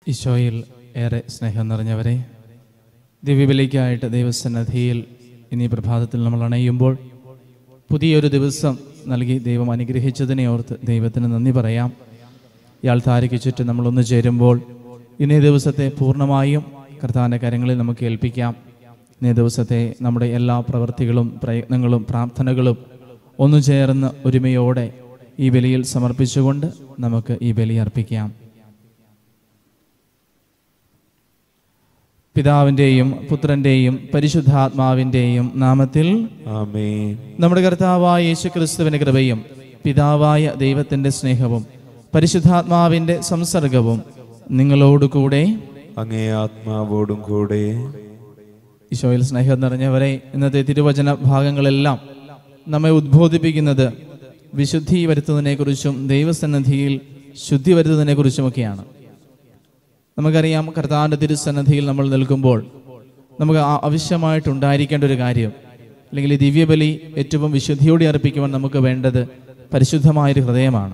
ഈശോയിൽ ഏറെ സ്നേഹം നിറഞ്ഞവരെ ദിവ്യബലിക്കായിട്ട് ദൈവസന്നദ്ധിയിൽ ഇനി പ്രഭാതത്തിൽ നമ്മൾ അണയുമ്പോൾ പുതിയൊരു ദിവസം നൽകി ദൈവം അനുഗ്രഹിച്ചതിനെ ഓർത്ത് ദൈവത്തിന് നന്ദി പറയാം ഇയാൾ താരയ്ക്ക് ചുറ്റും നമ്മളൊന്ന് ചേരുമ്പോൾ ഇന്നേ ദിവസത്തെ പൂർണ്ണമായും കർത്താവിൻ്റെ കരങ്ങളിൽ നമുക്ക് ഏൽപ്പിക്കാം ഇന്നേ ദിവസത്തെ നമ്മുടെ എല്ലാ പ്രവൃത്തികളും പ്രയത്നങ്ങളും പ്രാർത്ഥനകളും ഒന്നു ചേർന്ന് ഒരുമയോടെ ഈ ബലിയിൽ സമർപ്പിച്ചുകൊണ്ട് നമുക്ക് ഈ ബലി അർപ്പിക്കാം പിതാവിൻ്റെയും പുത്രൻ്റെയും പരിശുദ്ധാത്മാവിൻ്റെയും നാമത്തിൽ ആമേൻ നമ്മുടെ കർത്താവായ യേശു ക്രിസ്തുവിൻ്റെ കൃപയും പിതാവായ ദൈവത്തിൻ്റെ സ്നേഹവും പരിശുദ്ധാത്മാവിൻ്റെ സംസർഗവും നിങ്ങളോടുകൂടെ അങ്ങേ ആത്മാവോടും കൂടെ ഈശോയിൽ സ്നേഹം നിറഞ്ഞവരെ ഇന്നത്തെ തിരുവചന ഭാഗങ്ങളെല്ലാം നമ്മെ ഉദ്ബോധിപ്പിക്കുന്നത് വിശുദ്ധി വരുത്തുന്നതിനെക്കുറിച്ചും ദൈവസന്നിധിയിൽ ശുദ്ധി വരുത്തുന്നതിനെക്കുറിച്ചുമൊക്കെയാണ് നമുക്കറിയാം കർത്താവിൻ്റെ തിരുസന്നിധിയിൽ നമ്മൾ നിൽക്കുമ്പോൾ നമുക്ക് ആ- ആവശ്യമായിട്ടുണ്ടായിരിക്കേണ്ട ഒരു കാര്യം അല്ലെങ്കിൽ ഈ ദിവ്യബലി ഏറ്റവും വിശുദ്ധിയോടെ അർപ്പിക്കുവാൻ നമുക്ക് വേണ്ടത് പരിശുദ്ധമായൊരു ഹൃദയമാണ്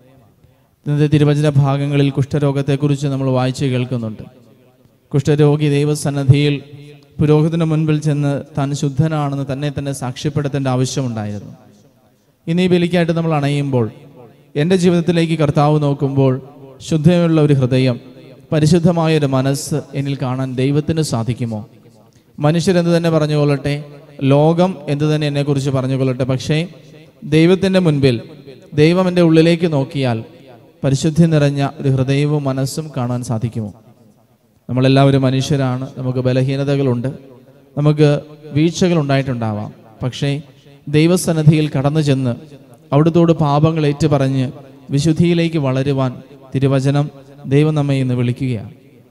ഇന്നത്തെ തിരുവചന ഭാഗങ്ങളിൽ കുഷ്ഠരോഗത്തെക്കുറിച്ച് നമ്മൾ വായിച്ച് കേൾക്കുന്നുണ്ട് കുഷ്ഠരോഗി ദൈവസന്നദ്ധിയിൽ പുരോഹിതന് മുൻപിൽ ചെന്ന് താൻ ശുദ്ധനാണെന്ന് തന്നെ തന്നെ സാക്ഷ്യപ്പെടുത്തേണ്ട ആവശ്യമുണ്ടായിരുന്നു ഇന്ന് ഈ ബലിക്കായിട്ട് നമ്മൾ അണയുമ്പോൾ എൻ്റെ ജീവിതത്തിലേക്ക് കർത്താവ് നോക്കുമ്പോൾ ശുദ്ധമുള്ള ഒരു ഹൃദയം പരിശുദ്ധമായ ഒരു മനസ്സ് എന്നിൽ കാണാൻ ദൈവത്തിന് സാധിക്കുമോ മനുഷ്യരെന്ത് തന്നെ പറഞ്ഞുകൊള്ളട്ടെ ലോകം എന്ത് തന്നെ എന്നെക്കുറിച്ച് പറഞ്ഞുകൊള്ളട്ടെ പക്ഷേ ദൈവത്തിൻ്റെ മുൻപിൽ ദൈവം എൻ്റെ ഉള്ളിലേക്ക് നോക്കിയാൽ പരിശുദ്ധി നിറഞ്ഞ ഒരു ഹൃദയവും മനസ്സും കാണാൻ സാധിക്കുമോ നമ്മളെല്ലാവരും മനുഷ്യരാണ് നമുക്ക് ബലഹീനതകളുണ്ട് നമുക്ക് വീഴ്ചകൾ ഉണ്ടായിട്ടുണ്ടാവാം പക്ഷേ ദൈവസന്നിധിയിൽ കടന്നു ചെന്ന് അവിടുത്തോട് പാപങ്ങൾ ഏറ്റുപറഞ്ഞ് വിശുദ്ധിയിലേക്ക് വളരുവാൻ തിരുവചനം ദൈവം നമ്മെ ഇന്ന് വിളിക്കുകയാണ്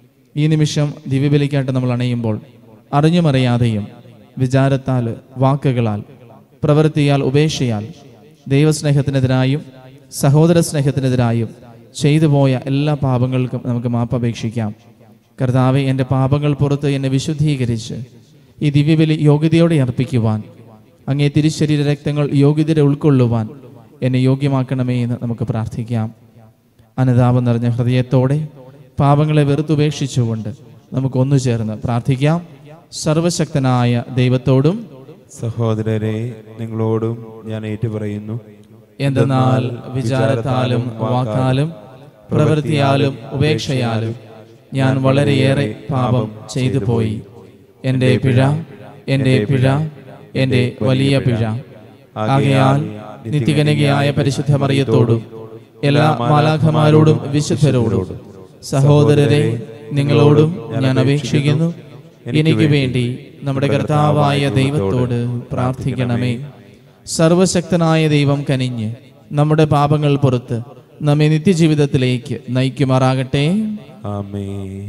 ഈ നിമിഷം ദിവ്യബലിക്കായിട്ട് നമ്മൾ അണയുമ്പോൾ അറിഞ്ഞുമറിയാതെയും വിചാരത്താൽ വാക്കുകളാൽ പ്രവൃത്തിയാൽ ഉപേക്ഷയാൽ ദൈവസ്നേഹത്തിനെതിരായും സഹോദര സ്നേഹത്തിനെതിരായും ചെയ്തു പോയ എല്ലാ പാപങ്ങൾക്കും നമുക്ക് മാപ്പപേക്ഷിക്കാം കർത്താവെ എൻ്റെ പാപങ്ങൾ പുറത്ത് എന്നെ വിശുദ്ധീകരിച്ച് ഈ ദിവ്യബലി യോഗ്യതയോടെ അർപ്പിക്കുവാൻ അങ്ങേ തിരുശരീര രക്തങ്ങൾ യോഗ്യതയുടെ ഉൾക്കൊള്ളുവാൻ എന്നെ യോഗ്യമാക്കണമേ എന്ന് നമുക്ക് പ്രാർത്ഥിക്കാം അനുതാപം നിറഞ്ഞ ഹൃദയത്തോടെ പാപങ്ങളെ വെറുത്തുപേക്ഷിച്ചുകൊണ്ട് നമുക്ക് ഒന്നു ചേർന്ന് പ്രാർത്ഥിക്കാം സർവശക്തനായ ദൈവത്തോടും സഹോദരരെ നിങ്ങളോടും ഞാൻ ഏറ്റുപറയുന്നു എന്തെന്നാൽ വിചാരത്താലും വാക്കാലും പ്രവൃത്തിയാലും ഉപേക്ഷയാലും ഞാൻ വളരെയേറെ പാപം ചെയ്തു പോയി എൻ്റെ പിഴ എൻ്റെ പിഴ എൻ്റെ വലിയ പിഴ ആകയാൽ നിത്യകനികയായ പരിശുദ്ധ മറിയത്തോടും എല്ലാ മാലാഖമാരോടും വിശുദ്ധരോടും സഹോദരരെ നിങ്ങളോടും ഞാൻ അപേക്ഷിക്കുന്നു എനിക്ക് വേണ്ടി നമ്മുടെ കർത്താവായ ദൈവത്തോട് പ്രാർത്ഥിക്കണമേ സർവശക്തനായ ദൈവം കനിഞ്ഞ് നമ്മുടെ പാപങ്ങൾ പുറത്ത് നമ്മെ നിത്യജീവിതത്തിലേക്ക് നയിക്കുമാറാകട്ടെ ആമേൻ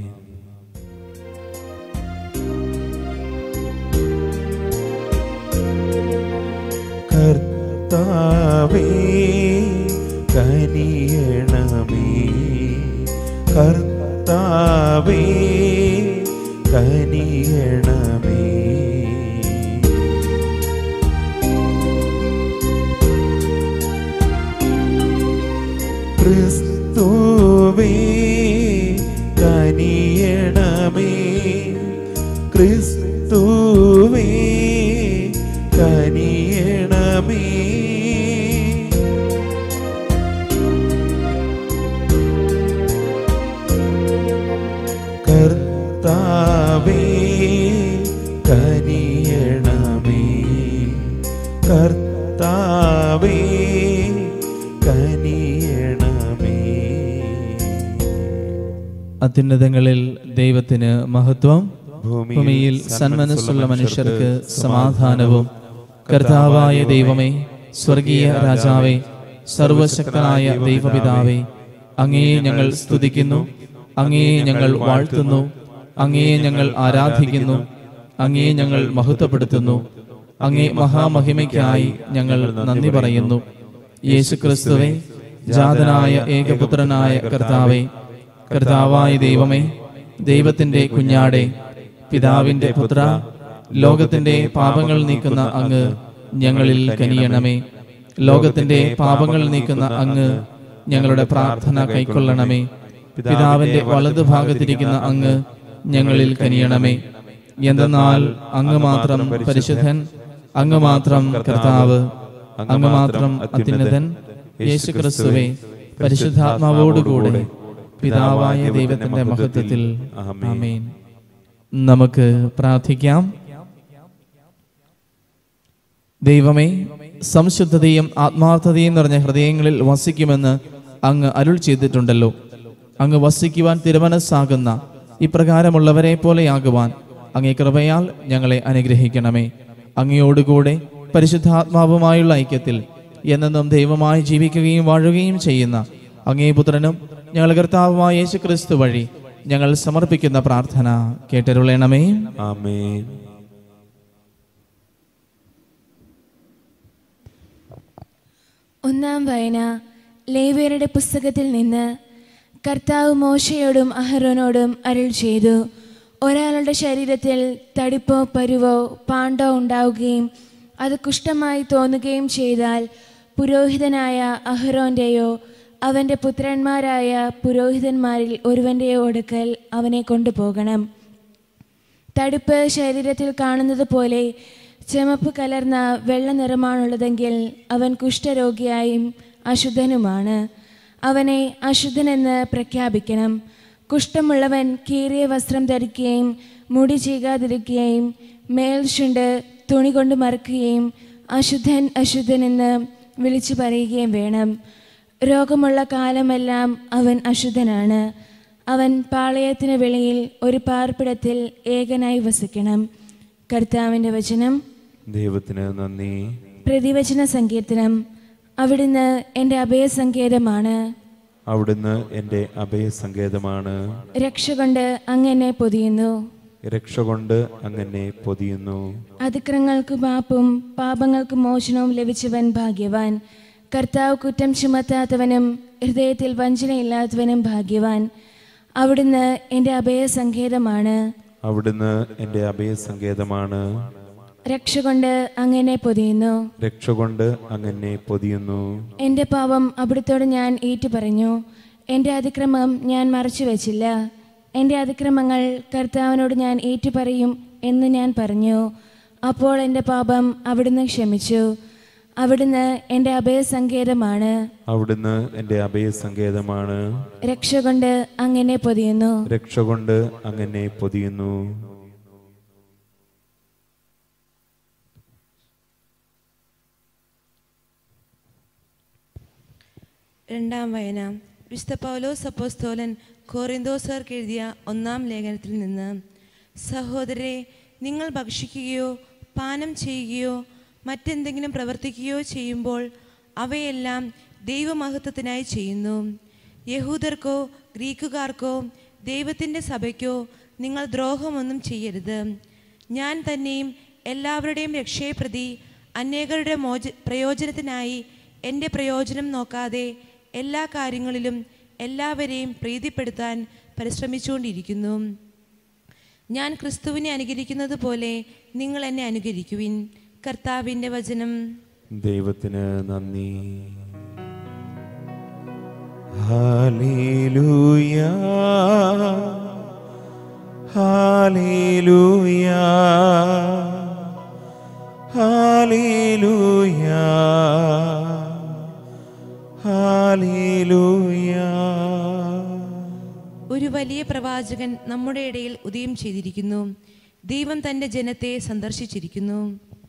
കർത്താവേ കനിയണമേ കർത്താവേ കനിയണമേ ക്രിസ്തുവേ കനിയണമേ ക്രിസ്തുവേ കനിയണമേ കർത്താവേ കനിയണമേ കർത്താവേ കനിയണമേ അത്യുന്നതങ്ങളിൽ ദൈവത്തിന് മഹത്വം ഭൂമിയിൽ ഭൂമിയിൽ സന്മനസ്സുള്ള മനുഷ്യർക്ക് സമാധാനവും കർത്താവായ ദൈവമേ സ്വർഗീയ രാജാവേ സർവശക്തനായ ദൈവപിതാവേ അങ്ങയെ ഞങ്ങൾ സ്തുതിക്കുന്നു അങ്ങയെ ഞങ്ങൾ വാഴ്ത്തുന്നു അങ്ങയെ ഞങ്ങൾ ആരാധിക്കുന്നു അങ്ങയെ ഞങ്ങൾ മഹത്വപ്പെടുത്തുന്നു അങ്ങേ മഹാമഹിമയ്ക്കായി ഞങ്ങൾ നന്ദി പറയുന്നു യേശുക്രിസ്തുവേ ജാതനായ ഏകപുത്രനായ കർത്താവേ കർത്താവായ ദൈവമേ ദൈവത്തിന്റെ കുഞ്ഞാടെ പിതാവിന്റെ പുത്ര ലോകത്തിന്റെ പാപങ്ങൾ നീക്കുന്ന അങ്ങ് ഞങ്ങളിൽ കനിയണമേ ലോകത്തിന്റെ പാപങ്ങൾ നീക്കുന്ന അങ്ങ് ഞങ്ങളുടെ പ്രാർത്ഥന കൈക്കൊള്ളണമേ പിതാവിന്റെ വലതുഭാഗത്തിരിക്കുന്ന അങ്ങ് ഞങ്ങളിൽ കനിയണമേ എന്തെന്നാൽ അങ്ങ് മാത്രം പരിശുദ്ധൻ അങ്ങ് മാത്രം കർത്താവ് അങ്ങ് മാത്രം അത്യുന്നതൻ യേശു ക്രിസ്തുവേ പരിശുദ്ധാത്മാവോടുകൂടെ പിതാവായ ദൈവത്തിന്റെ മഹത്വത്തിൽ ആമേൻ നമുക്ക് പ്രാർത്ഥിക്കാം ദൈവമേ സംശുദ്ധതയും ആത്മാർത്ഥതയും നിറഞ്ഞ ഹൃദയങ്ങളിൽ വസിക്കുമെന്ന് അങ്ങ് അരുൾ ചെയ്തിട്ടുണ്ടല്ലോ അങ്ങ് വസിക്കുവാൻ തിരുമനസ്സാകുന്ന ഇപ്രകാരമുള്ളവരെ പോലെയാകുവാൻ അങ്ങേ കൃപയാൽ ഞങ്ങളെ അനുഗ്രഹിക്കണമേ അങ്ങയോടുകൂടെ പരിശുദ്ധാത്മാവുമായുള്ള ഐക്യത്തിൽ എന്നെന്നും ദൈവമായി ജീവിക്കുകയും വാഴുകയും ചെയ്യുന്ന അങ്ങേ പുത്രനും ഞങ്ങൾ കർത്താവുമായ യേശു ക്രിസ്തു വഴി ഞങ്ങൾ സമർപ്പിക്കുന്ന പ്രാർത്ഥന കേട്ടരുളണമേ ആമേൻ ഒന്നാം വായന ലേവിയരുടെ പുസ്തകത്തിൽ നിന്ന് കർത്താവ് മോശയോടും അഹരോനോടും അരുൾ ചെയ്തു ഒരാളുടെ ശരീരത്തിൽ തടിപ്പോ പരുവോ പാണ്ടോ ഉണ്ടാവുകയും അത് കുഷ്ഠമായി തോന്നുകയും ചെയ്താൽ പുരോഹിതനായ അഹരോന്റെയോ അവൻ്റെ പുത്രന്മാരായ പുരോഹിതന്മാരിൽ ഒരുവൻ്റെയോ അടുക്കൽ അവനെ കൊണ്ടുപോകണം തടുപ്പ് ശരീരത്തിൽ കാണുന്നത് പോലെ ചുമപ്പ് കലർന്ന വെള്ള നിറമാണുള്ളതെങ്കിൽ അവൻ കുഷ്ഠരോഗിയായും അശുദ്ധനുമാണ് അവനെ അശുദ്ധനെന്ന് പ്രഖ്യാപിക്കണം കുഷ്ഠമുള്ളവൻ കീറിയ വസ്ത്രം ധരിക്കുകയും മുടി ചീകാതിരിക്കുകയും മേൽശുണ്ട് തുണി കൊണ്ട് മറക്കുകയും അശുദ്ധൻ അശുദ്ധനെന്ന് വിളിച്ചു പറയുകയും വേണം രോഗമുള്ള കാലമെല്ലാം അവൻ അശുദ്ധനാണ് അവൻ പാളയത്തിന് വെളിയിൽ ഒരു പാർപ്പിടത്തിൽ ഏകനായി വസിക്കണം കർത്താവിൻ്റെ വചനം ദൈവത്തിന് നന്ദി പ്രതിവചന സങ്കീർത്തനം അവിടുന്ന് എൻ്റെ അഭയസങ്കേതമാണ് അവിടുന്ന് എൻ്റെ അഭയസങ്കേതമാണ് രക്ഷ കൊണ്ട് അങ്ങനെ പൊതിയുന്നു രക്ഷ കൊണ്ട് അങ്ങനെ പൊതിയുന്നു അതിക്രങ്ങൾക്ക് മാപ്പും പാപങ്ങൾക്ക് മോചനവും ലഭിച്ചവൻ ഭാഗ്യവാൻ കർത്താവ് കുറ്റം ചുമത്താത്തവനും ഹൃദയത്തിൽ വഞ്ചനയില്ലാത്തവനും ഭാഗ്യവാൻ അവിടുന്ന് എൻ്റെ അഭയസങ്കേതമാണ് അവിടുന്ന് എൻ്റെ അഭയസങ്കേതമാണ് രക്ഷ കൊണ്ട് അങ്ങനെ പൊതിയുന്നു രക്ഷ കൊണ്ട് അങ്ങനെ പൊതിയുന്നു എൻ്റെ പാപം അവിടുത്തോട് ഞാൻ ഏറ്റു പറഞ്ഞു എൻ്റെ അതിക്രമം ഞാൻ മറച്ചു വെച്ചില്ല എൻ്റെ അതിക്രമങ്ങൾ കർത്താവിനോട് ഞാൻ ഏറ്റു പറയും എന്ന് ഞാൻ പറഞ്ഞു അപ്പോൾ എൻ്റെ പാപം അവിടുന്ന് ക്ഷമിച്ചു അവിടുന്ന് എൻ്റെ അഭയസങ്കേതമാണ് അവിടുന്ന് എൻ്റെ അഭയസങ്കേതമാണ് രക്ഷ കൊണ്ട് അങ്ങനെ പൊതിയുന്നു രക്ഷ കൊണ്ട് അങ്ങനെ പൊതിയുന്നു രണ്ടാം വായന വിശുദ്ധ പൗലോസ് അപ്പോസ്തോലൻ കോറിന്തോസർക്ക് എഴുതിയ ഒന്നാം ലേഖനത്തിൽ നിന്ന് സഹോദരരെ നിങ്ങൾ ഭക്ഷിക്കുകയോ പാനം ചെയ്യുകയോ മറ്റെന്തെങ്കിലും പ്രവർത്തിക്കുകയോ ചെയ്യുമ്പോൾ അവയെല്ലാം ദൈവമഹത്വത്തിനായി ചെയ്യുന്നു യഹൂദർക്കോ ഗ്രീക്കുകാർക്കോ ദൈവത്തിൻ്റെ സഭയ്ക്കോ നിങ്ങൾ ദ്രോഹമൊന്നും ചെയ്യരുത് ഞാൻ തന്നെയും എല്ലാവരുടെയും രക്ഷയെ പ്രതി അനേകരുടെ മോച പ്രയോജനത്തിനായി എൻ്റെ പ്രയോജനം നോക്കാതെ എല്ലാ കാര്യങ്ങളിലും എല്ലാവരെയും പ്രീതിപ്പെടുത്താൻ പരിശ്രമിച്ചുകൊണ്ടിരിക്കുന്നു ഞാൻ ക്രിസ്തുവിനെ അനുകരിക്കുന്നത് പോലെ നിങ്ങൾ എന്നെ അനുകരിക്കുവിൻ കർത്താവിൻ്റെ വചനം ദൈവത്തിന് നന്ദി ഹാലേലൂയ ഹാലേലൂയ ഹാലേലൂയ ഹാലേലൂയ ഒരു വലിയ പ്രവാചകൻ നമ്മുടെ ഇടയിൽ ഉദയം ചെയ്തിരിക്കുന്നു ദൈവം തൻ്റെ ജനത്തെ സന്ദർശിച്ചിരിക്കുന്നു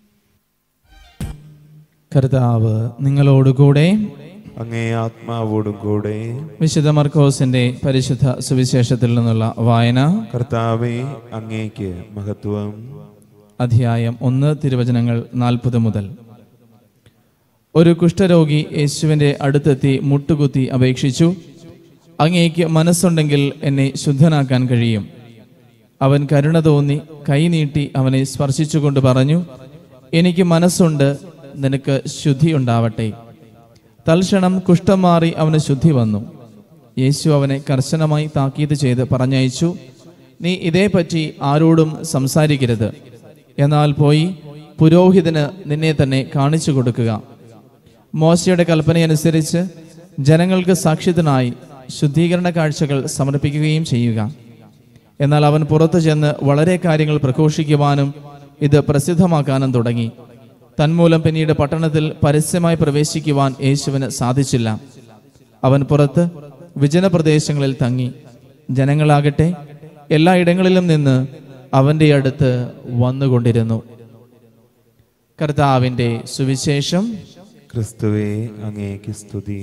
കർത്താവ് നിങ്ങളോടുകൂടെ അങ്ങേ ആത്മാവോടും കൂടെ വിശുദ്ധ മർക്കോസിന്റെ പരിശുദ്ധ സുവിശേഷത്തിൽ നിന്നുള്ള വായന കർത്താവെ അങ്ങേക്ക് മഹത്വം അധ്യായം ഒന്ന് തിരുവചനങ്ങൾ നാൽപ്പത് മുതൽ ഒരു കുഷ്ഠരോഗി യേശുവിൻ്റെ അടുത്തെത്തി മുട്ടുകുത്തി അപേക്ഷിച്ചു അങ്ങേക്ക് മനസ്സുണ്ടെങ്കിൽ എന്നെ ശുദ്ധനാക്കാൻ കഴിയും അവൻ കരുണ തോന്നി കൈനീട്ടി അവനെ സ്പർശിച്ചുകൊണ്ട് പറഞ്ഞു എനിക്ക് മനസ്സുണ്ട് നിനക്ക് ശുദ്ധിയുണ്ടാവട്ടെ തൽക്ഷണം കുഷ്ഠം മാറി അവന് ശുദ്ധി വന്നു യേശു അവനെ കർശനമായി താക്കീത് ചെയ്ത് പറഞ്ഞയച്ചു നീ ഇതേപ്പറ്റി ആരോടും സംസാരിക്കരുത് എന്നാൽ പോയി പുരോഹിതന് നിന്നെ തന്നെ കാണിച്ചു കൊടുക്കുക മോശയുടെ കൽപ്പനയനുസരിച്ച് ജനങ്ങൾക്ക് സാക്ഷ്യത്തിനായി ശുദ്ധീകരണ കാഴ്ചകൾ സമർപ്പിക്കുകയും ചെയ്യുക എന്നാൽ അവൻ പുറത്തു ചെന്ന് വളരെ കാര്യങ്ങൾ പ്രഘോഷിക്കുവാനും ഇത് പ്രസിദ്ധമാക്കാനും തുടങ്ങി തന്മൂലം പിന്നീട് പട്ടണത്തിൽ പരസ്യമായി പ്രവേശിക്കുവാൻ യേശുവിന് സാധിച്ചില്ല അവൻ പുറത്ത് വിജനപ്രദേശങ്ങളിൽ തങ്ങി ജനങ്ങളാകട്ടെ എല്ലായിടങ്ങളിലും നിന്ന് അവന്റെ അടുത്ത് വന്നുകൊണ്ടിരുന്നു കർത്താവിന്റെ സുവിശേഷം ക്രിസ്തുവേ അങ്ങേക്ക് സ്തുതി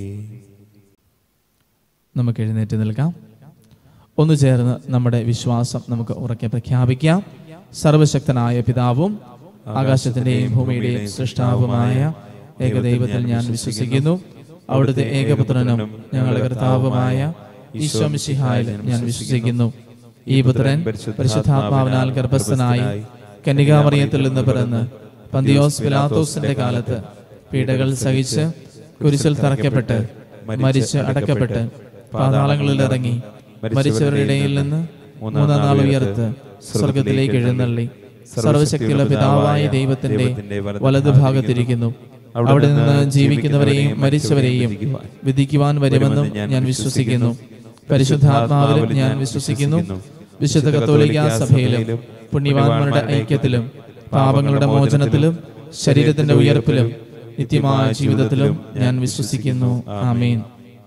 നമുക്ക് എഴുന്നേറ്റ് നിൽക്കാം ഒന്ന് ചേർന്ന് നമ്മുടെ വിശ്വാസം നമുക്ക് ഉറക്കെ പ്രഖ്യാപിക്കാം സർവശക്തനായ പിതാവും ആകാശത്തിന്റെയും ഭൂമിയുടെയും സൃഷ്ടാവുമായ ഏകദൈവത്തിൽ ഞാൻ വിശ്വസിക്കുന്നു അവിടുത്തെ ഏകപുത്രനും ഞങ്ങളുടെ കർത്താവുമായ ഈശ്വമിഷിഹായിൽ ഞാൻ വിശ്വസിക്കുന്നു ഈ പുത്രൻ പരിശുദ്ധാത്മാവിനാൽ ഗർഭസ്ഥനായി കന്യകാമറിയത്തിൽ നിന്ന് പിറന്ന് പന്തിയോസ് പിലാത്തോസിന്റെ കാലത്ത് പീഡകൾ സഹിച്ച് കുരിശിൽ തറയ്ക്കപ്പെട്ട് മരിച്ച് അടക്കപ്പെട്ട് പാതാളങ്ങളിൽ ഇറങ്ങി മരിച്ചവരുടെ ഇടയിൽ നിന്ന് മൂന്നാം നാൾ ഉയർത്ത് സ്വർഗത്തിലേക്ക് എഴുന്നള്ളി സർവശക്തിയുള്ള പിതാവായ ദൈവത്തിന്റെ വലതുഭാഗത്തിരിക്കുന്നു അവിടെ നിന്ന് ജീവിക്കുന്നവരെയും മരിച്ചവരെയും വിധിക്കുവാൻ വരുമെന്നും ഞാൻ വിശ്വസിക്കുന്നു പരിശുദ്ധാത്മാവിലും ഞാൻ വിശ്വസിക്കുന്നു വിശുദ്ധ കത്തോലിക്ക സഭയിലും പുണ്യവാന്മാരുടെ ഐക്യത്തിലും പാപങ്ങളുടെ മോചനത്തിലും ശരീരത്തിന്റെ ഉയർപ്പിലും നിത്യമായ ജീവിതത്തിലും ഞാൻ വിശ്വസിക്കുന്നു ആമീൻ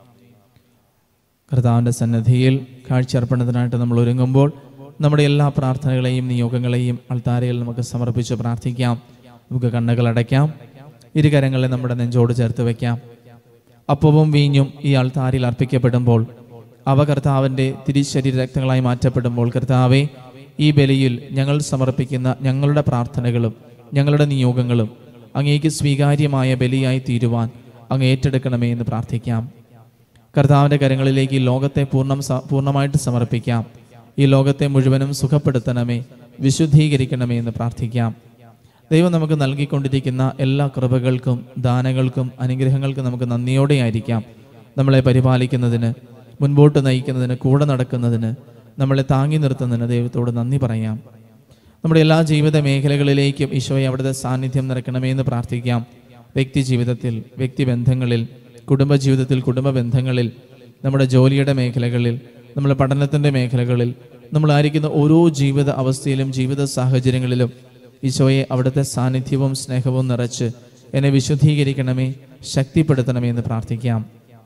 കർത്താവിന്റെ സന്നദ്ധിയിൽ കാഴ്ചയർപ്പണത്തിനായിട്ട് നമ്മൾ ഒരുങ്ങുമ്പോൾ നമ്മുടെ എല്ലാ പ്രാർത്ഥനകളെയും നിയോഗങ്ങളെയും അൾത്താരയിൽ നമുക്ക് സമർപ്പിച്ച് പ്രാർത്ഥിക്കാം നമുക്ക് കണ്ണുകൾ അടയ്ക്കാം ഇരുകരങ്ങളെ നമ്മുടെ നെഞ്ചോട് ചേർത്ത് വെക്കാം അപ്പവും വീഞ്ഞും ഈ അൾത്താരിൽ അർപ്പിക്കപ്പെടുമ്പോൾ അവ കർത്താവിൻ്റെ തിരിശരീര രക്തങ്ങളായി മാറ്റപ്പെടുമ്പോൾ കർത്താവെ ഈ ബലിയിൽ ഞങ്ങൾ സമർപ്പിക്കുന്ന ഞങ്ങളുടെ പ്രാർത്ഥനകളും ഞങ്ങളുടെ നിയോഗങ്ങളും അങ്ങേക്ക് സ്വീകാര്യമായ ബലിയായി തീരുവാൻ അങ്ങ് ഏറ്റെടുക്കണമേ എന്ന് പ്രാർത്ഥിക്കാം കർത്താവിൻ്റെ കരങ്ങളിലേക്ക് ഈ ലോകത്തെ പൂർണ്ണം സ- പൂർണ്ണമായിട്ട് സമർപ്പിക്കാം ഈ ലോകത്തെ മുഴുവനും സുഖപ്പെടുത്തണമേ വിശുദ്ധീകരിക്കണമേ എന്ന് പ്രാർത്ഥിക്കാം ദൈവം നമുക്ക് നൽകിക്കൊണ്ടിരിക്കുന്ന എല്ലാ കൃപകൾക്കും ദാനങ്ങൾക്കും അനുഗ്രഹങ്ങൾക്കും നമുക്ക് നന്ദിയോടെ ആയിരിക്കാം നമ്മളെ പരിപാലിക്കുന്നതിന് മുൻപോട്ട് നയിക്കുന്നതിന് കൂടെ നടക്കുന്നതിന് നമ്മളെ താങ്ങി നിർത്തുന്നതിന് ദൈവത്തോട് നന്ദി പറയാം നമ്മുടെ എല്ലാ ജീവിത മേഖലകളിലേക്കും ഈശോയെ അവിടുത്തെ സാന്നിധ്യം നിറയ്ക്കണമേ എന്ന് പ്രാർത്ഥിക്കാം വ്യക്തി ജീവിതത്തിൽ വ്യക്തിബന്ധങ്ങളിൽ കുടുംബജീവിതത്തിൽ കുടുംബ ബന്ധങ്ങളിൽ നമ്മുടെ ജോലിയുടെ മേഖലകളിൽ നമ്മുടെ പഠനത്തിൻ്റെ മേഖലകളിൽ നമ്മളായിരിക്കുന്ന ഓരോ ജീവിത അവസ്ഥയിലും ജീവിത സാഹചര്യങ്ങളിലും ഈശോയെ അവിടുത്തെ സാന്നിധ്യവും സ്നേഹവും നിറച്ച് എന്നെ വിശുദ്ധീകരിക്കണമേ ശക്തിപ്പെടുത്തണമേ എന്ന് പ്രാർത്ഥിക്കാം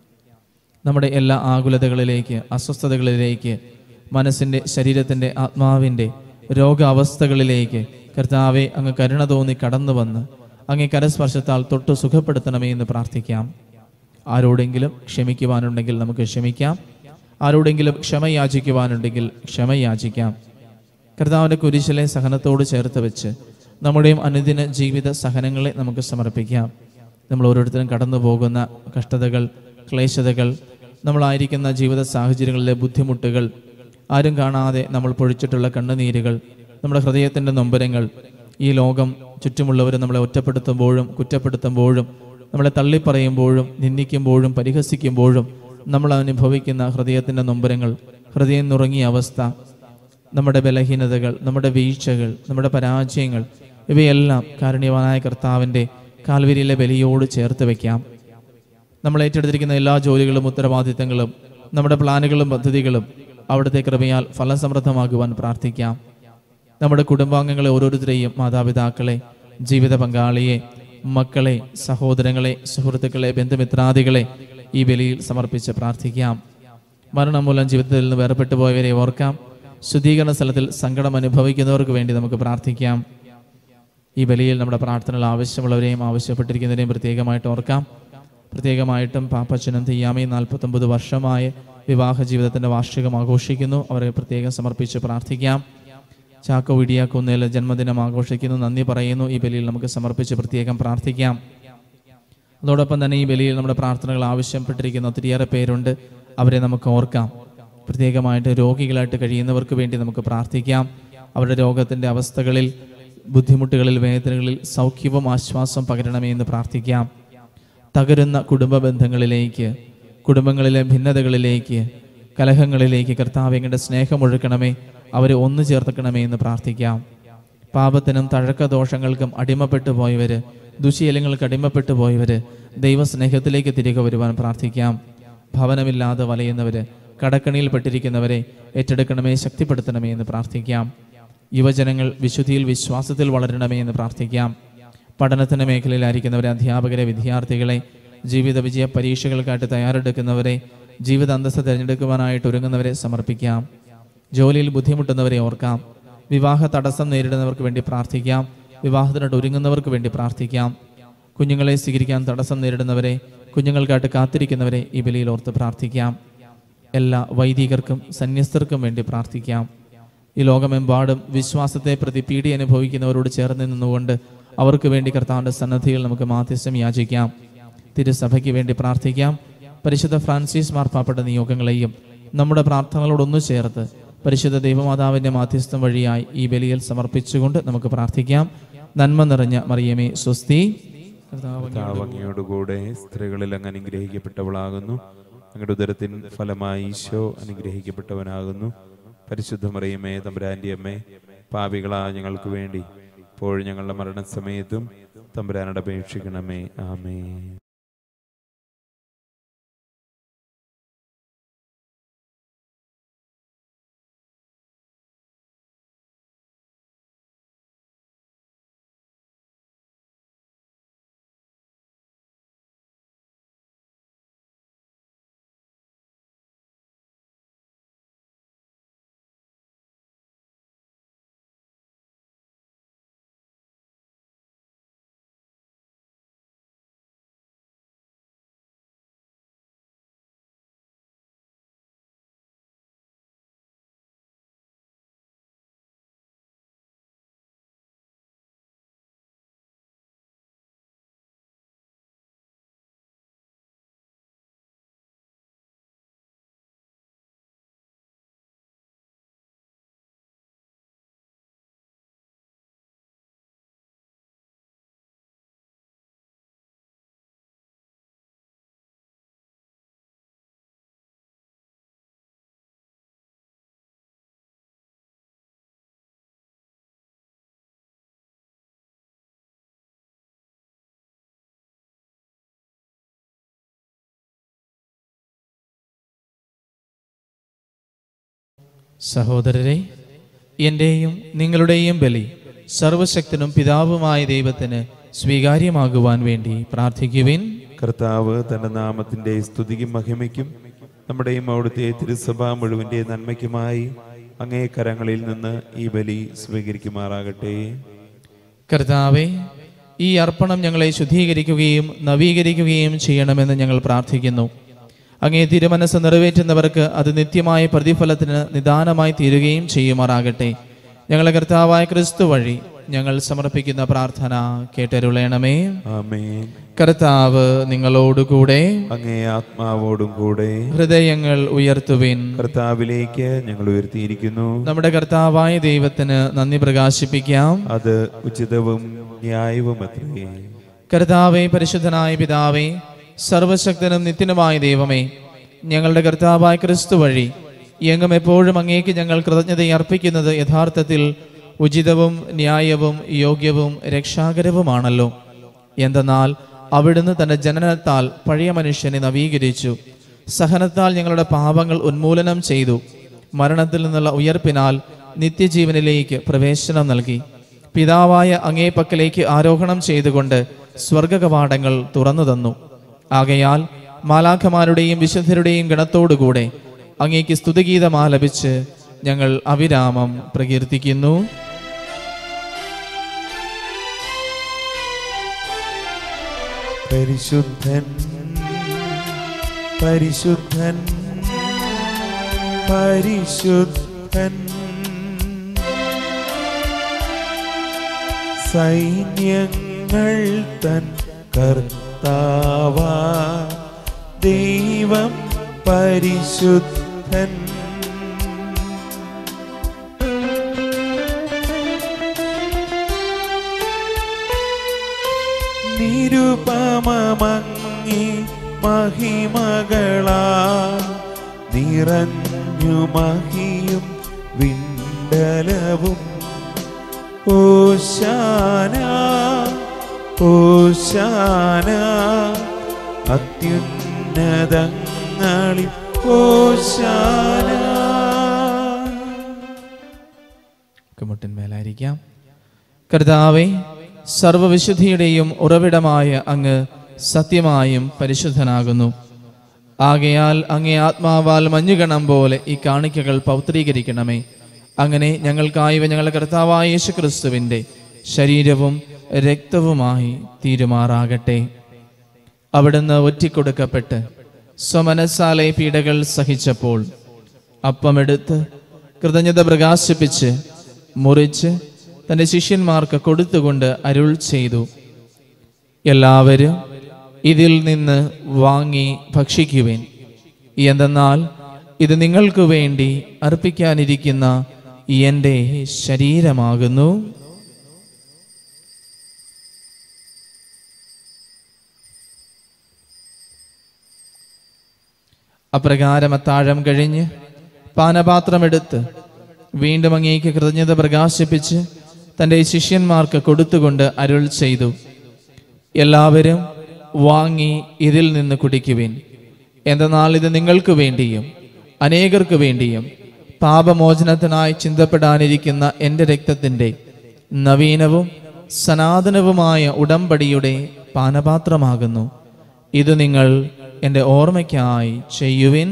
നമ്മുടെ എല്ലാ ആകുലതകളിലേക്ക് അസ്വസ്ഥതകളിലേക്ക് മനസ്സിൻ്റെ ശരീരത്തിൻ്റെ ആത്മാവിൻ്റെ രോഗാവസ്ഥകളിലേക്ക് കർത്താവെ അങ്ങ് കരുണ തോന്നി കടന്നു വന്ന് അങ്ങേ കരസ്പർശത്താൽ തൊട്ട് സുഖപ്പെടുത്തണമേ എന്ന് പ്രാർത്ഥിക്കാം ആരോടെങ്കിലും ക്ഷമിക്കുവാനുണ്ടെങ്കിൽ നമുക്ക് ക്ഷമിക്കാം ആരോടെങ്കിലും ക്ഷമ യാചിക്കുവാനുണ്ടെങ്കിൽ ക്ഷമ യാചിക്കാം കർത്താവിൻ്റെ കുരിശിലെ സഹനത്തോട് ചേർത്ത് വെച്ച് നമ്മുടെയും അനുദിന ജീവിത സഹനങ്ങളെ നമുക്ക് സമർപ്പിക്കാം നമ്മൾ ഓരോരുത്തരും കടന്നു പോകുന്ന കഷ്ടതകൾ ക്ലേശതകൾ നമ്മളായിരിക്കുന്ന ജീവിത സാഹചര്യങ്ങളിലെ ബുദ്ധിമുട്ടുകൾ ആരും കാണാതെ നമ്മൾ പൊഴിച്ചിട്ടുള്ള കണ്ണുനീരുകൾ നമ്മുടെ ഹൃദയത്തിൻ്റെ നൊമ്പരങ്ങൾ ഈ ലോകം ചുറ്റുമുള്ളവർ നമ്മളെ ഒറ്റപ്പെടുത്തുമ്പോഴും കുറ്റപ്പെടുത്തുമ്പോഴും നമ്മളെ തള്ളിപ്പറയുമ്പോഴും നിന്ദിക്കുമ്പോഴും പരിഹസിക്കുമ്പോഴും നമ്മൾ അനുഭവിക്കുന്ന ഹൃദയത്തിൻ്റെ നൊമ്പരങ്ങൾ ഹൃദയം നുറങ്ങിയ അവസ്ഥ നമ്മുടെ ബലഹീനതകൾ നമ്മുടെ വീഴ്ചകൾ നമ്മുടെ പരാജയങ്ങൾ ഇവയെല്ലാം കാരുണ്യവാനായ കർത്താവിൻ്റെ കാൽവരിയിലെ ബലിയോട് ചേർത്ത് വെക്കാം നമ്മൾ ഏറ്റെടുത്തിരിക്കുന്ന എല്ലാ ജോലികളും ഉത്തരവാദിത്തങ്ങളും നമ്മുടെ പ്ലാനുകളും പദ്ധതികളും അവിടുത്തെ കൃപയാൽ ഫലസമൃദ്ധമാകുവാൻ പ്രാർത്ഥിക്കാം നമ്മുടെ കുടുംബാംഗങ്ങളെ ഓരോരുത്തരെയും മാതാപിതാക്കളെ ജീവിത പങ്കാളിയെ മക്കളെ സഹോദരങ്ങളെ സുഹൃത്തുക്കളെ ബന്ധുമിത്രാദികളെ ഈ ബലിയിൽ സമർപ്പിച്ച് പ്രാർത്ഥിക്കാം മരണം മൂലം ജീവിതത്തിൽ നിന്ന് വേർപെട്ടു പോയവരെ ഓർക്കാം ശുദ്ധീകരണ സ്ഥലത്തിൽ സങ്കടം അനുഭവിക്കുന്നവർക്ക് വേണ്ടി നമുക്ക് പ്രാർത്ഥിക്കാം ഈ ബലിയിൽ നമ്മുടെ പ്രാർത്ഥനകൾ ആവശ്യമുള്ളവരെയും ആവശ്യപ്പെട്ടിരിക്കുന്നവരെയും പ്രത്യേകമായിട്ട് ഓർക്കാം പ്രത്യേകമായിട്ടും പാപ്പച്ചനും തെയ്യാമയും നാൽപ്പത്തൊമ്പത് വർഷമായ വിവാഹ ജീവിതത്തിൻ്റെ വാർഷികം ആഘോഷിക്കുന്നു അവരെ പ്രത്യേകം സമർപ്പിച്ച് പ്രാർത്ഥിക്കാം ചാക്കോ ഇടിയ കുന്നേൽ ജന്മദിനം ആഘോഷിക്കുന്നു നന്ദി പറയുന്നു ഈ ബലിയിൽ നമുക്ക് സമർപ്പിച്ച് പ്രത്യേകം പ്രാർത്ഥിക്കാം അതോടൊപ്പം തന്നെ ഈ ബലിയിൽ നമ്മുടെ പ്രാർത്ഥനകൾ ആവശ്യപ്പെട്ടിരിക്കുന്ന ഒത്തിരിയേറെ പേരുണ്ട് അവരെ നമുക്ക് ഓർക്കാം പ്രത്യേകമായിട്ട് രോഗികളായിട്ട് കഴിയുന്നവർക്ക് വേണ്ടി നമുക്ക് പ്രാർത്ഥിക്കാം അവരുടെ രോഗത്തിൻ്റെ അവസ്ഥകളിൽ ബുദ്ധിമുട്ടുകളിൽ വേദനകളിൽ സൗഖ്യവും ആശ്വാസം പകരണമേ എന്ന് പ്രാർത്ഥിക്കാം തകരുന്ന കുടുംബ ബന്ധങ്ങളിലേക്ക് കുടുംബങ്ങളിലെ ഭിന്നതകളിലേക്ക് കലഹങ്ങളിലേക്ക് കർത്താവ് എങ്ങനെ സ്നേഹമൊഴുക്കണമേ അവരെ ഒന്നു ചേർക്കണമേ എന്ന് പ്രാർത്ഥിക്കാം പാപത്തിനും തഴക്കദോഷങ്ങൾക്കും അടിമപ്പെട്ടു പോയവര് ദുശീലങ്ങൾക്ക് അടിമപ്പെട്ടു പോയവര് ദൈവസ്നേഹത്തിലേക്ക് തിരികെ വരുവാൻ പ്രാർത്ഥിക്കാം ഭവനമില്ലാതെ വലയുന്നവര് കടക്കണിയിൽപ്പെട്ടിരിക്കുന്നവരെ ഏറ്റെടുക്കണമേ ശക്തിപ്പെടുത്തണമേ എന്ന് പ്രാർത്ഥിക്കാം യുവജനങ്ങൾ വിശുദ്ധിയിൽ വിശ്വാസത്തിൽ വളരണമേ എന്ന് പ്രാർത്ഥിക്കാം പഠനത്തിന്റെ മേഖലയിലായിരിക്കുന്നവരെ അധ്യാപകരെ വിദ്യാർത്ഥികളെ ജീവിത വിജയ പരീക്ഷകൾക്കായിട്ട് തയ്യാറെടുക്കുന്നവരെ ജീവിത അന്തസ്സ തിരഞ്ഞെടുക്കുവാനായിട്ട് ഒരുങ്ങുന്നവരെ സമർപ്പിക്കാം ജോലിയിൽ ബുദ്ധിമുട്ടുന്നവരെ ഓർക്കാം വിവാഹ തടസ്സം നേരിടുന്നവർക്ക് വേണ്ടി പ്രാർത്ഥിക്കാം വിവാഹത്തിനായിട്ട് ഒരുങ്ങുന്നവർക്ക് വേണ്ടി പ്രാർത്ഥിക്കാം കുഞ്ഞുങ്ങളെ സ്വീകരിക്കാൻ തടസ്സം നേരിടുന്നവരെ കുഞ്ഞുങ്ങൾക്കായിട്ട് കാത്തിരിക്കുന്നവരെ ഈ ബലിയിൽ ഓർത്ത് പ്രാർത്ഥിക്കാം എല്ലാ വൈദികർക്കും സന്യസ്തർക്കും വേണ്ടി പ്രാർത്ഥിക്കാം ഈ ലോകമെമ്പാടും വിശ്വാസത്തെ പ്രതി പീഡി അനുഭവിക്കുന്നവരോട് ചേർന്ന് നിന്നുകൊണ്ട് അവർക്ക് വേണ്ടി കർത്താവിൻ്റെ സന്നദ്ധിയിൽ നമുക്ക് മാധ്യസ്ഥം യാചിക്കാം തിരുസഭയ്ക്ക് വേണ്ടി പ്രാർത്ഥിക്കാം പരിശുദ്ധ ഫ്രാൻസിസ് മാർപ്പാപ്പയുടെ നിയോഗങ്ങളെയും നമ്മുടെ പ്രാർത്ഥനകളോടൊന്നു ചേർത്ത് പരിശുദ്ധ ദൈവമാതാവിൻ്റെ മാധ്യസ്ഥം വഴിയായി ഈ ബലിയിൽ സമർപ്പിച്ചുകൊണ്ട് നമുക്ക് പ്രാർത്ഥിക്കാം നന്മ നിറഞ്ഞ മറിയമേ സ്വസ്തി കർത്താവ് കർത്താവ് അങ്ങയോടുകൂടെ സ്ത്രീകളിൽ അങ്ങ് അനുഗ്രഹിക്കപ്പെട്ടവളാകുന്നു അങ്ങയുടെ ഉദരത്തിൻ ഫലമായി ഈശോ അനുഗ്രഹിക്കപ്പെട്ടവനാകുന്നു പരിശുദ്ധ മറിയമേ തമ്പുരാന്റെ അമ്മേ പാപികളാ ഞങ്ങൾക്ക് വേണ്ടി ഇപ്പോഴും ഞങ്ങളുടെ മരണസമയത്തും തമ്പുരാനോട് അപേക്ഷിക്കണമേ ആമേ സഹോദരരെ എൻ്റെയും നിങ്ങളുടെയും ബലി സർവശക്തനും പിതാവുമായ ദൈവത്തിന് സ്വീകാര്യമാകുവാൻ വേണ്ടി പ്രാർത്ഥിക്കുവിൻ കർത്താവ് തന്റെ നാമത്തിന്റെ സ്തുതിക്കും മഹിമയ്ക്കും നമ്മുടെയും അവിടുത്തെ തിരുസഭ മുഴുവന്റെ നന്മയ്ക്കുമായി അങ്ങേ കരങ്ങളിൽ നിന്ന് ഈ ബലി സ്വീകരിക്കുമാറാകട്ടെ കർത്താവെ ഈ അർപ്പണം ഞങ്ങളെ ശുദ്ധീകരിക്കുകയും നവീകരിക്കുകയും ചെയ്യണമെന്ന് ഞങ്ങൾ പ്രാർത്ഥിക്കുന്നു അങ്ങേ തിരുമനസ് നിറവേറ്റുന്നവർക്ക് അത് നിത്യമായ പ്രതിഫലത്തിന് നിദാനമായി തീരുകയും ചെയ്യുമാറാകട്ടെ ഞങ്ങളെ കർത്താവായ ക്രിസ്തു വഴി ഞങ്ങൾ സമർപ്പിക്കുന്ന പ്രാർത്ഥന കേട്ടരുളയണമേ ആമേൻ കർത്താവ് നിങ്ങളോടുകൂടെ അങ്ങേ ആത്മാവോടും കൂടെ ഹൃദയങ്ങൾ ഉയർത്തുവിൻ കർത്താവിലേക്ക് ഞങ്ങൾ ഉയർത്തിയിരിക്കുന്നു നമ്മുടെ കർത്താവായ ദൈവത്തിന് നന്ദി പ്രകാശിപ്പിക്കാം അത് ഉചിതവും ന്യായവും അത്രേ കർത്താവെ പരിശുദ്ധനായ പിതാവേ സർവശക്തനും നിത്യനുമായ ദൈവമേ ഞങ്ങളുടെ കർത്താവായ ക്രിസ്തു വഴി എങ്ങും എപ്പോഴും അങ്ങേക്ക് ഞങ്ങൾ കൃതജ്ഞത അർപ്പിക്കുന്നത് യഥാർത്ഥത്തിൽ ഉചിതവും ന്യായവും യോഗ്യവും രക്ഷാകരവുമാണല്ലോ എന്തെന്നാൽ അവിടുന്ന് തന്റെ ജനനത്താൽ പഴയ മനുഷ്യനെ നവീകരിച്ചു സഹനത്താൽ ഞങ്ങളുടെ പാപങ്ങൾ ഉന്മൂലനം ചെയ്തു മരണത്തിൽ നിന്നുള്ള ഉയർപ്പിനാൽ നിത്യജീവനിലേക്ക് പ്രവേശനം നൽകി പിതാവായ അങ്ങേ പക്കലേക്ക് ആരോഹണം ചെയ്തുകൊണ്ട് സ്വർഗകവാടങ്ങൾ തുറന്നു തന്നു ആകയാൽ മാലാഖമാരുടെയും വിശുദ്ധരുടെയും ഗണത്തോടുകൂടെ അങ്ങേക്ക് സ്തുതിഗീതം ആലപിച്ച് ഞങ്ങൾ അവിരാമം പ്രകീർത്തിക്കുന്നു പരിശുദ്ധൻ പരിശുദ്ധൻ പരിശുദ്ധൻ സൈന്യങ്ങൾ തൻ കർത്താവ ദൈവം പരിശുദ്ധൻ നിരുപമങ്ങി മഹിമകളാ നിറഞ്ഞു മഹിയും വിണ്ടലവും ഓശാന ഓശാന അത്യുന്നതങ്ങളിൽ നാളിൽ ഓശാന മുട്ടിന്മേലായിരിക്കാം കർത്താവെ സർവവിശുദ്ധിയുടെയും ഉറവിടമായ അങ്ങ് സത്യമായും പരിശുദ്ധനാകുന്നു ആകയാൽ അങ്ങേ ആത്മാവാൽ മഞ്ഞുകണം പോലെ ഈ കാണിക്കകൾ പൗത്രീകരിക്കണമേ അങ്ങനെ ഞങ്ങൾക്കായി ഇവ ഞങ്ങളുടെ കർത്താവായ യേശു ക്രിസ്തുവിൻ്റെ ശരീരവും രക്തവുമായി തീരുമാറാകട്ടെ അവിടുന്ന് ഒറ്റിക്കൊടുക്കപ്പെട്ട് സ്വമനസാലെ പീഡകൾ സഹിച്ചപ്പോൾ അപ്പമെടുത്ത് കൃതജ്ഞത പ്രകാശിപ്പിച്ച് മുറിച്ച് തൻ്റെ ശിഷ്യന്മാർക്ക് കൊടുത്തുകൊണ്ട് അരുൾ ചെയ്തു എല്ലാവരും ഇതിൽ നിന്ന് വാങ്ങി ഭക്ഷിക്കുവേൻ എന്തെന്നാൽ ഇത് നിങ്ങൾക്ക് വേണ്ടി അർപ്പിക്കാനിരിക്കുന്ന എൻ്റെ ശരീരമാകുന്നു അപ്രകാരം അത്താഴം കഴിഞ്ഞ് പാനപാത്രമെടുത്ത് വീണ്ടും അങ്ങേക്ക് കൃതജ്ഞത പ്രകാശിപ്പിച്ച് തൻ്റെ ശിഷ്യന്മാർക്ക് കൊടുത്തുകൊണ്ട് അരുൾ ചെയ്തു എല്ലാവരും വാങ്ങി ഇതിൽ നിന്ന് കുടിക്കുവിൻ എന്തെന്നാൽ ഇത് നിങ്ങൾക്ക് വേണ്ടിയും അനേകർക്ക് വേണ്ടിയും പാപമോചനത്തിനായി ചിന്തപ്പെടാനിരിക്കുന്ന എൻ്റെ രക്തത്തിൻ്റെ നവീനവും സനാതനവുമായ ഉടമ്പടിയുടെ പാനപാത്രമാകുന്നു ഇത് നിങ്ങൾ എൻ്റെ ഓർമ്മയ്ക്കായി ചെയ്യുവിൻ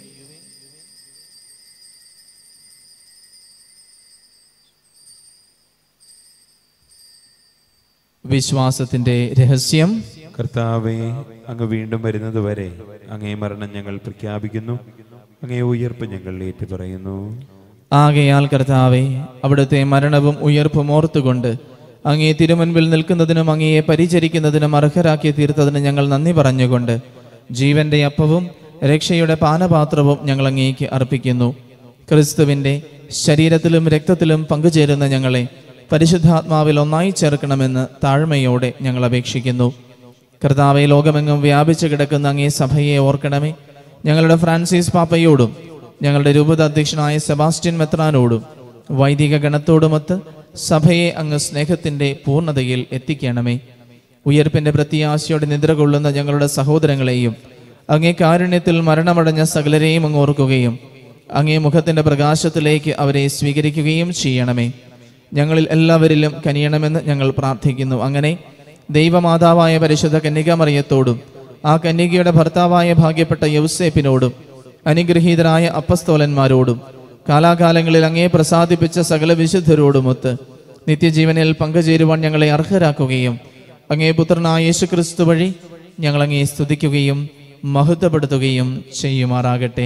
വിശ്വാസത്തിന്റെ രഹസ്യം കർത്താവെ അങ്ങ് വീണ്ടും വരുന്നത് വരെ അങ്ങേ മരണം ഞങ്ങൾ പ്രഖ്യാപിക്കുന്നു അങ്ങേ ഉയർപ്പ് ഞങ്ങൾ ഏറ്റുപറയുന്നു ആകയാൽ കർത്താവെ അവിടുത്തെ മരണവും ഉയർപ്പും ഓർത്തുകൊണ്ട് അങ്ങേ തിരുമുൻപിൽ നിൽക്കുന്നതിനും അങ്ങയെ പരിചരിക്കുന്നതിനും അർഹരാക്കി തീർത്തതിന് ഞങ്ങൾ നന്ദി പറഞ്ഞുകൊണ്ട് ജീവന്റെ അപ്പവും രക്ഷയുടെ പാനപാത്രവും ഞങ്ങൾ അങ്ങേക്ക് അർപ്പിക്കുന്നു ക്രിസ്തുവിന്റെ ശരീരത്തിലും രക്തത്തിലും പങ്കുചേരുന്ന ഞങ്ങളെ പരിശുദ്ധാത്മാവിൽ ഒന്നായി ചേർക്കണമെന്ന് താഴ്മയോടെ ഞങ്ങൾ അപേക്ഷിക്കുന്നു കർത്താവെ ലോകമെങ്ങും വ്യാപിച്ചു കിടക്കുന്ന അങ്ങേ സഭയെ ഓർക്കണമേ ഞങ്ങളുടെ ഫ്രാൻസിസ് പാപ്പയോടും ഞങ്ങളുടെ രൂപത അധ്യക്ഷനായ സെബാസ്റ്റ്യൻ മെത്രാനോടും വൈദിക ഗണത്തോടുമൊത്ത് സഭയെ അങ്ങ് സ്നേഹത്തിന്റെ പൂർണ്ണതയിൽ എത്തിക്കണമേ ഉയർപ്പിന്റെ പ്രത്യാശയോടെ നിദ്ര കൊള്ളുന്ന ഞങ്ങളുടെ സഹോദരങ്ങളെയും അങ്ങേ കാരുണ്യത്തിൽ മരണമടഞ്ഞ സകലരെയും അങ്ങ് ഓർക്കുകയും അങ്ങേ മുഖത്തിന്റെ പ്രകാശത്തിലേക്ക് അവരെ സ്വീകരിക്കുകയും ചെയ്യണമേ ഞങ്ങളിൽ എല്ലാവരിലും കനിയണമെന്ന് ഞങ്ങൾ പ്രാർത്ഥിക്കുന്നു അങ്ങനെ ദൈവമാതാവായ പരിശുദ്ധ കന്യകാമറിയത്തോടും ആ കന്യകയുടെ ഭർത്താവായ ഭാഗ്യപ്പെട്ട യൗസേപ്പിനോടും അനുഗ്രഹീതരായ അപ്പസ്തോലന്മാരോടും കാലാകാലങ്ങളിൽ അങ്ങേ പ്രസാദിപ്പിച്ച സകല വിശുദ്ധരോടുമൊത്ത് നിത്യജീവനിൽ പങ്കുചേരുവാൻ ഞങ്ങളെ അർഹരാക്കുകയും അങ്ങേ പുത്രനായ യേശു ക്രിസ്തു വഴി ഞങ്ങൾ അങ്ങേ സ്തുതിക്കുകയും മഹത്വപ്പെടുത്തുകയും ചെയ്യുമാറാകട്ടെ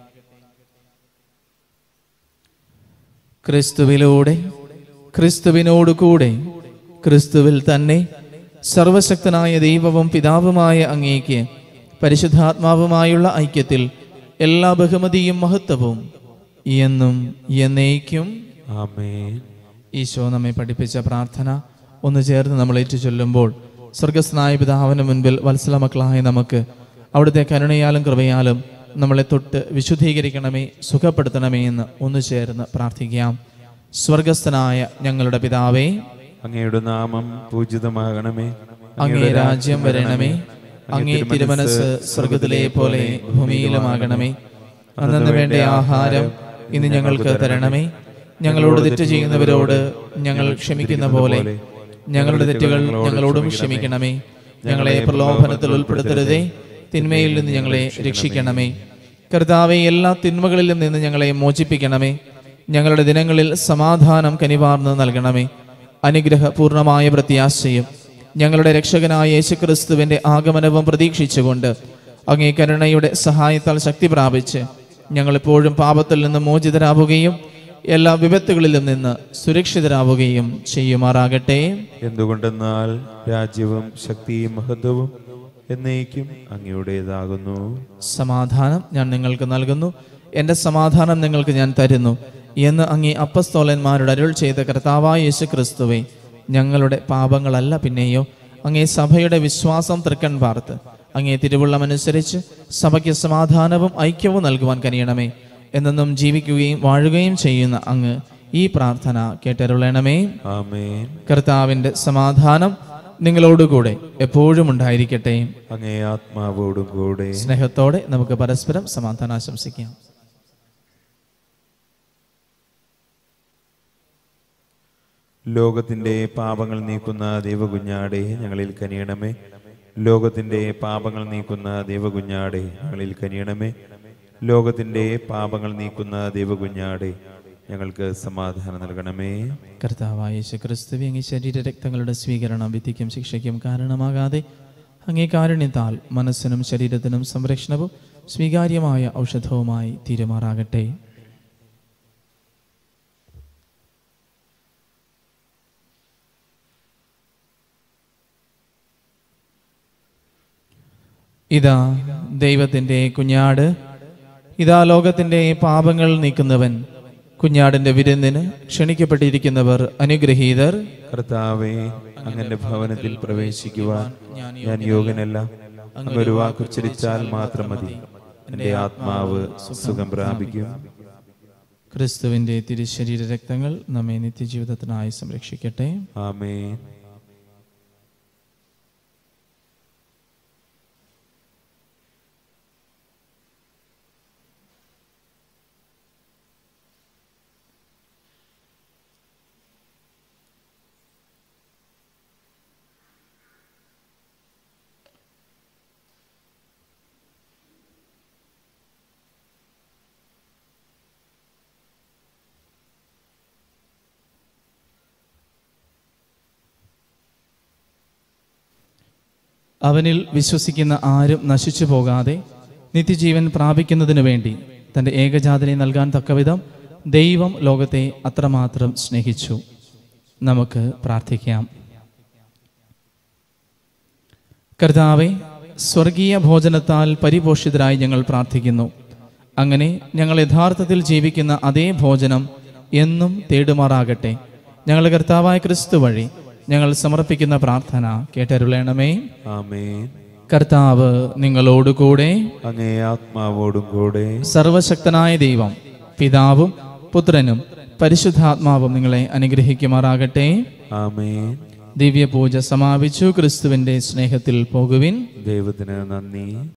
ക്രിസ്തുവിലൂടെ ക്രിസ്തുവിനോട് കൂടെ ക്രിസ്തുവിൽ തന്നെ സർവശക്തനായ ദൈവവും പിതാവുമായ അങ്ങേക്ക് പരിശുദ്ധാത്മാവുമായുള്ള ഐക്യത്തിൽ എല്ലാ ബഹുമതിയും മഹത്വവും എന്നും എന്നേക്കും ആമേൻ ഈശോ നമ്മെ പഠിപ്പിച്ച പ്രാർത്ഥന ഒന്ന് ചേർന്ന് നമ്മൾ ഏറ്റു ചൊല്ലുമ്പോൾ സ്വർഗസ്നായ പിതാവിന് മുൻപിൽ വത്സല മക്കളായ നമുക്ക് അവിടുത്തെ കരുണയാലും കൃപയാലും നമ്മളെ തൊട്ട് വിശുദ്ധീകരിക്കണമേ സുഖപ്പെടുത്തണമേ എന്ന് ഒന്ന് ചേർന്ന് പ്രാർത്ഥിക്കാം സ്വർഗസ്ഥനായ ഞങ്ങളുടെ പിതാവേ അങ്ങയുടെ നാമം പൂജിതമാകണമേ അങ്ങേ രാജ്യം വരണമേ അങ്ങേ തിരുമനസ് സ്വർഗത്തിലെ പോലെ ഭൂമിയിലുമാകണമേ അന്നു വേണ്ട ആഹാരം ഇന്ന് ഞങ്ങൾക്ക് തരണമേ ഞങ്ങളോട് തെറ്റ് ചെയ്യുന്നവരോട് ഞങ്ങൾ ക്ഷമിക്കുന്ന പോലെ ഞങ്ങളുടെ തെറ്റുകൾ ഞങ്ങളോടും ക്ഷമിക്കണമേ ഞങ്ങളെ പ്രലോഭനത്തിൽ ഉൾപ്പെടുത്തരുതേ തിന്മയിൽ നിന്ന് ഞങ്ങളെ രക്ഷിക്കണമേ കർത്താവെ എല്ലാ തിന്മകളിലും നിന്ന് ഞങ്ങളെ മോചിപ്പിക്കണമേ ഞങ്ങളുടെ ദിനങ്ങളിൽ സമാധാനം കനിവാർന്ന് നൽകണമേ അനുഗ്രഹപൂർണമായ പ്രത്യാശയും ഞങ്ങളുടെ രക്ഷകനായ യേശുക്രിസ്തുവിന്റെ ആഗമനവും പ്രതീക്ഷിച്ചുകൊണ്ട് അങ്ങേ കരുണയുടെ സഹായത്താൽ ശക്തി പ്രാപിച്ച് ഞങ്ങളെപ്പോഴും പാപത്തിൽ നിന്ന് മോചിതരാവുകയും എല്ലാ വിപത്തുകളിലും നിന്ന് സുരക്ഷിതരാവുകയും ചെയ്യുമാറാകട്ടെ എന്തുകൊണ്ടെന്നാൽ രാജ്യവും ശക്തിയും മഹത്വവും എന്നേക്കും അങ്ങയുടേതാകുന്നു സമാധാനം ഞാൻ നിങ്ങൾക്ക് നൽകുന്നു എൻ്റെ സമാധാനം നിങ്ങൾക്ക് ഞാൻ തരുന്നു എന്ന് അങ്ങേ അപ്പസ്തോലന്മാരുടെ അരുൾ ചെയ്ത കർത്താവായ യേശു ക്രിസ്തുവെ ഞങ്ങളുടെ പാപങ്ങളല്ല പിന്നെയോ അങ്ങേ സഭയുടെ വിശ്വാസം തൃക്കൺ പാർത്ത് അങ്ങേ തിരുവുള്ളമനുസരിച്ച് സഭയ്ക്ക് സമാധാനവും ഐക്യവും നൽകുവാൻ കനിയണമേ എന്നെന്നും ജീവിക്കുകയും വാഴുകയും ചെയ്യുന്ന അങ്ങ് ഈ പ്രാർത്ഥന കേട്ടരുളണമേ ആമേൻ കർത്താവിൻ്റെ സമാധാനം നിങ്ങളോടുകൂടെ എപ്പോഴും ഉണ്ടായിരിക്കട്ടെ അങ്ങേ ആത്മാവോടും കൂടെ സ്നേഹത്തോടെ നമുക്ക് പരസ്പരം സമാധാനം ആശംസിക്കാം ലോകത്തിന്റെ പാപങ്ങൾ നീക്കുന്ന ദൈവകുഞ്ഞാടെ ഞങ്ങളിൽ കനിയണമേ ലോകത്തിന്റെ പാപങ്ങൾ നീക്കുന്ന ദൈവകുഞ്ഞാടെ ഞങ്ങളിൽ കനിയണമേ ലോകത്തിന്റെ പാപങ്ങൾ നീക്കുന്ന ദൈവകുഞ്ഞാടെ ഞങ്ങൾക്ക് സമാധാനം നൽകണമേ കർത്താവായ യേശു ക്രിസ്തുവെ അങ്ങേ ശരീര രക്തങ്ങളുടെ സ്വീകരണം വിധിക്കും ശിക്ഷയ്ക്കും കാരണമാകാതെ അങ്ങേ കാരുണ്യത്താൽ മനസ്സിനും ശരീരത്തിനും സംരക്ഷണവും സ്വീകാര്യമായ ഔഷധവുമായി തീരുമാറാകട്ടെ ഇതാ ദൈവത്തിൻ്റെ കുഞ്ഞാട് ഇതാ ലോകത്തിൻ്റെ പാപങ്ങൾ നീക്കുന്നവൻ കുഞ്ഞാടിന്റെ വിരുന്നിന് ക്ഷണിക്കപ്പെട്ടിരിക്കുന്നവർ അനുഗ്രഹീതർ കർത്താവെ അങ്ങന്റെ ഭവനത്തിൽ പ്രവേശിക്കുവാൻ ഞാൻ യോഗ്യനല്ല അങ്ങ് ഒരു വാക്കുച്ചരിച്ചാൽ മാത്രം മതി എന്റെ ആത്മാവ് സുഖം പ്രാപിക്കും ക്രിസ്തുവിന്റെ തിരുശരീര രക്തങ്ങൾ നമ്മെ നിത്യജീവിതത്തിനായി സംരക്ഷിക്കട്ടെ ആമേൻ അവനിൽ വിശ്വസിക്കുന്ന ആരും നശിച്ചു പോകാതെ നിത്യജീവൻ പ്രാപിക്കുന്നതിനു വേണ്ടി തന്റെ ഏകജാതനെ നൽകാൻ തക്കവിധം ദൈവം ലോകത്തെ അത്രമാത്രം സ്നേഹിച്ചു നമുക്ക് പ്രാർത്ഥിക്കാം കർത്താവെ സ്വർഗീയ ഭോജനത്താൽ പരിപോഷിതരായി ഞങ്ങൾ പ്രാർത്ഥിക്കുന്നു അങ്ങനെ ഞങ്ങൾ യഥാർത്ഥത്തിൽ ജീവിക്കുന്ന അതേ ഭോജനം എന്നും തേടുമാറാകട്ടെ ഞങ്ങൾ കർത്താവായ ക്രിസ്തു വഴി ഞങ്ങൾ സമർപ്പിക്കുന്ന പ്രാർത്ഥന കേട്ടരുളേണമേ ആമേൻ കർത്താവ് നിങ്ങളോടുകൂടെ അങ്ങേ ആത്മാവോടും കൂടെ സർവശക്തനായ ദൈവം പിതാവും പുത്രനും പരിശുദ്ധാത്മാവും നിങ്ങളെ അനുഗ്രഹിക്കുമാറാകട്ടെ ആമേൻ ദിവ്യപൂജ സമാപിച്ചു ക്രിസ്തുവിന്റെ സ്നേഹത്തിൽ പോകുവിൻ ദൈവത്തിന് നന്ദി